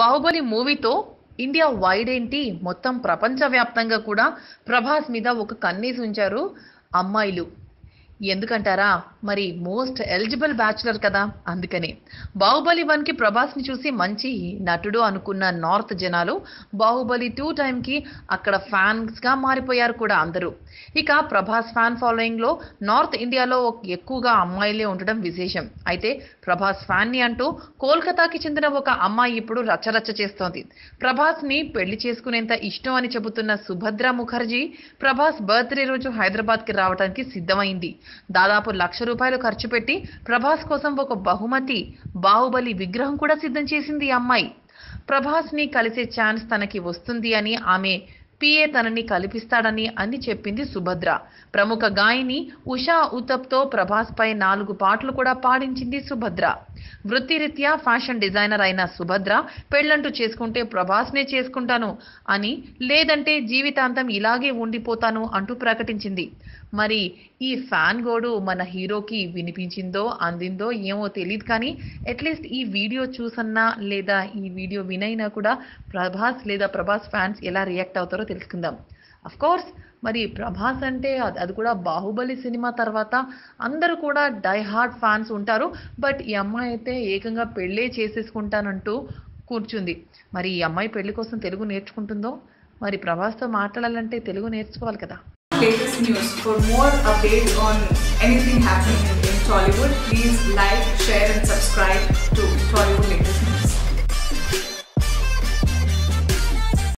బాహుబలి మూవీతో India wide ఏంటి మొత్తం ప్రపంచవ్యాప్తంగా కూడా ప్రభాస్ మీద ఒక కన్నేసి ఉంచారు అమ్మాయిలు ఎందుకంటారా మరి మోస్ట్ ఎలిజిబుల్ బ్యాచులర్ కదా అందుకని బాహుబలి వన్కి ప్రభాస్ని చూసి మంచి నటుడు అనుకున్న నార్త్ జనాలు బాహుబలి టూ టైంకి అక్కడ ఫ్యాన్స్గా మారిపోయారు కూడా అందరూ ఇక ప్రభాస్ ఫ్యాన్ ఫాలోయింగ్లో నార్త్ ఇండియాలో ఎక్కువగా అమ్మాయిలే ఉండడం విశేషం అయితే ప్రభాస్ ఫ్యాన్ని అంటూ కోల్కతాకి చెందిన ఒక అమ్మాయి ఇప్పుడు రచ్చరచ్చ చేస్తోంది ప్రభాస్ని పెళ్లి చేసుకునేంత ఇష్టం అని చెబుతున్న సుభద్ర ముఖర్జీ ప్రభాస్ బర్త్డే రోజు హైదరాబాద్కి రావడానికి సిద్ధమైంది దాదాపు లక్ష రూపాయలు ఖర్చు పెట్టి ప్రభాస్ కోసం ఒక బహుమతి బాహుబలి విగ్రహం కూడా సిద్ధం చేసింది ఈ అమ్మాయి ప్రభాస్ని కలిసే ఛాన్స్ తనకి వస్తుంది అని ఆమె పిఏ తనని కల్పిస్తాడని అని చెప్పింది సుభద్ర ప్రముఖ గాయని ఉషా ఉతప్తో ప్రభాస్ పై నాలుగు పాటలు కూడా పాడించింది సుభద్ర వృత్తిరీత్యా ఫ్యాషన్ డిజైనర్ అయిన సుభద్ర పెళ్ళంటూ చేసుకుంటే ప్రభాస్నే చేసుకుంటాను అని లేదంటే జీవితాంతం ఇలాగే ఉండిపోతాను అంటూ ప్రకటించింది మరి ఈ ఫ్యాన్ గోడు మన హీరోకి వినిపించిందో అందిందో ఏమో తెలియదు కానీ అట్లీస్ట్ ఈ వీడియో చూసన్నా లేదా ఈ వీడియో వినైనా కూడా ప్రభాస్ లేదా ప్రభాస్ ఫ్యాన్స్ ఎలా రియాక్ట్ అవుతారో తెలుసుకుందాం అఫ్ కోర్స్ మరి ప్రభాస్ అంటే అది అది కూడా బాహుబలి సినిమా తర్వాత అందరూ కూడా డై హార్ట్ ఫ్యాన్స్ ఉంటారు బట్ ఈ అమ్మాయి అయితే ఏకంగా పెళ్ళే చేసేసుకుంటానంటూ కూర్చుంది మరి ఈ అమ్మాయి పెళ్లి కోసం తెలుగు నేర్చుకుంటుందో మరి ప్రభాస్తో మాట్లాడాలంటే తెలుగు నేర్చుకోవాలి కదా latest news. For more updates on anything happening in, in Tollywood, please like, share, and subscribe to